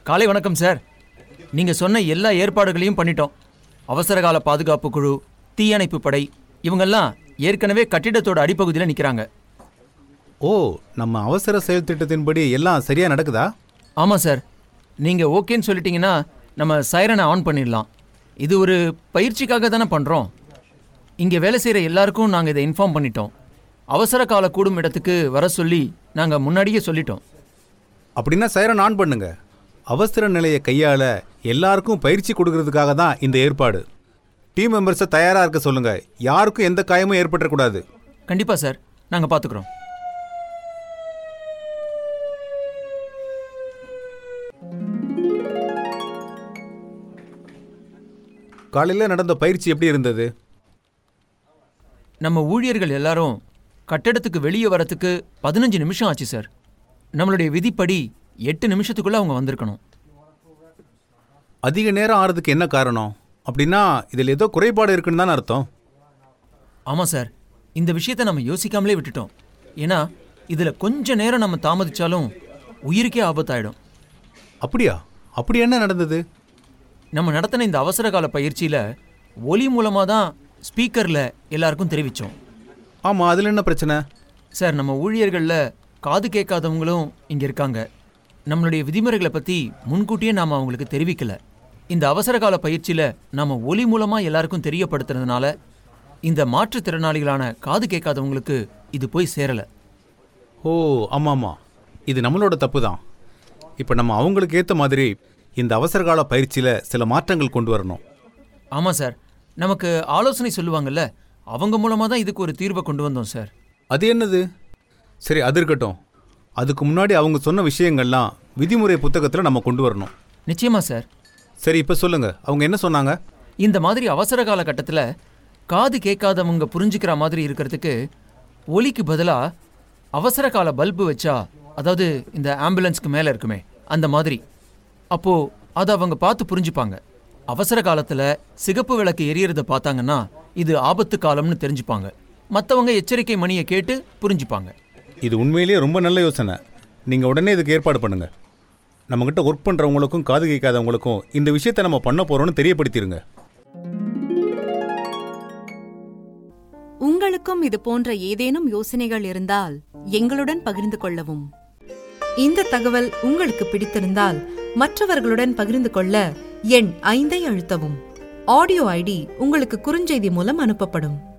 காலை வணக்கம் சார் நீங்க சொன்ன எல்லா ஏற்பாடுகளையும் பண்ணிட்டோம் அவசரகால பாதுகாப்பு குழு தீயணைப்பு படை இவங்கெல்லாம் ஏற்கனவே கட்டிடத்தோட அடிப்பகுதியில் நிற்கிறாங்க ஓ நம்ம அவசர செயல் திட்டத்தின்படி எல்லாம் சரியா நடக்குதா ஆமாம் சார் நீங்கள் ஓகேன்னு சொல்லிட்டீங்கன்னா நம்ம சைரனை ஆன் பண்ணிடலாம் இது ஒரு பயிற்சிக்காக தானே பண்ணுறோம் இங்கே வேலை செய்கிற எல்லாருக்கும் நாங்கள் இதை இன்ஃபார்ம் பண்ணிட்டோம் அவசர கால கூடும் இடத்துக்கு வர சொல்லி நாங்கள் முன்னாடியே சொல்லிட்டோம் அப்படின்னா சைரன் ஆன் பண்ணுங்க அவசர நிலையை கையாள எல்லாருக்கும் பயிற்சி கொடுக்கறதுக்காக தான் இந்த ஏற்பாடு டீம் மெம்பர்ஸை தயாரா இருக்க சொல்லுங்க யாருக்கும் எந்த காயமும் ஏற்பட்டுறக்கூடாது கண்டிப்பாக சார் நாங்கள் பார்த்துக்குறோம் காலையில் நடந்த பயிற்சி எப்படி இருந்தது நம்ம ஊழியர்கள் எல்லாரும் கட்டடத்துக்கு வெளியே வரத்துக்கு பதினஞ்சு நிமிஷம் ஆச்சு சார் நம்மளுடைய விதிப்படி எட்டு நிமிஷத்துக்குள்ளே அவங்க வந்திருக்கணும் அதிக நேரம் ஆறதுக்கு என்ன காரணம் அப்படின்னா இதில் ஏதோ குறைபாடு இருக்குன்னு தானே அர்த்தம் ஆமாம் சார் இந்த விஷயத்தை நம்ம யோசிக்காமலே விட்டுட்டோம் ஏன்னா இதில் கொஞ்ச நேரம் நம்ம தாமதிச்சாலும் உயிருக்கே ஆபத்தாயிடும் அப்படியா அப்படி என்ன நடந்தது நம்ம நடத்தின இந்த அவசர கால பயிற்சியில் ஒலி மூலமாக தான் ஸ்பீக்கரில் எல்லாருக்கும் தெரிவித்தோம் ஆமாம் அதில் என்ன பிரச்சனை சார் நம்ம ஊழியர்களில் காது கேட்காதவங்களும் இங்கே இருக்காங்க நம்மளுடைய விதிமுறைகளை பற்றி முன்கூட்டியே நாம் அவங்களுக்கு தெரிவிக்கல இந்த அவசர கால பயிற்சியில் நாம் ஒலி மூலமாக எல்லாருக்கும் தெரியப்படுத்துறதுனால இந்த மாற்றுத்திறனாளிகளான காது கேட்காதவங்களுக்கு இது போய் சேரலை ஓ ஆமாம் ஆமாம் இது நம்மளோட தப்பு தான் இப்போ நம்ம அவங்களுக்கு ஏற்ற மாதிரி இந்த அவசரகால பயிற்சியில் சில மாற்றங்கள் கொண்டு வரணும் ஆமாம் சார் நமக்கு ஆலோசனை சொல்லுவாங்கல்ல அவங்க மூலமாக தான் இதுக்கு ஒரு தீர்வை கொண்டு வந்தோம் சார் அது என்னது சரி அது இருக்கட்டும் அதுக்கு முன்னாடி அவங்க சொன்ன விஷயங்கள்லாம் விதிமுறை புத்தகத்தில் நம்ம கொண்டு வரணும் நிச்சயமா சார் சரி இப்போ சொல்லுங்க அவங்க என்ன சொன்னாங்க இந்த மாதிரி அவசர காலகட்டத்தில் காது கேட்காதவங்க புரிஞ்சுக்கிற மாதிரி இருக்கிறதுக்கு ஒலிக்கு பதிலாக அவசர கால பல்பு வச்சா அதாவது இந்த ஆம்புலன்ஸ்க்கு மேலே இருக்குமே அந்த மாதிரி அப்போ அதை அவங்க பார்த்து புரிஞ்சுப்பாங்க அவசர காலத்தில் சிகப்பு விளக்கு எரியறத பார்த்தாங்கன்னா இது ஆபத்து காலம்னு தெரிஞ்சுப்பாங்க மற்றவங்க எச்சரிக்கை மணியை கேட்டு புரிஞ்சுப்பாங்க இது உண்மையிலேயே ரொம்ப நல்ல யோசனை நீங்கள் உடனே இதுக்கு ஏற்பாடு பண்ணுங்க நம்மக்கிட்ட ஒர்க் பண்ணுறவங்களுக்கும் காது கேட்காதவங்களுக்கும் இந்த விஷயத்தை நம்ம பண்ண போகிறோம்னு தெரியப்படுத்திடுங்க உங்களுக்கும் இது போன்ற ஏதேனும் யோசனைகள் இருந்தால் எங்களுடன் பகிர்ந்து கொள்ளவும் இந்த தகவல் உங்களுக்கு பிடித்திருந்தால் மற்றவர்களுடன் பகிர்ந்து கொள்ள எண் ஐந்தை அழுத்தவும் ஆடியோ ஐடி உங்களுக்கு குறுஞ்செய்தி மூலம் அனுப்பப்படும்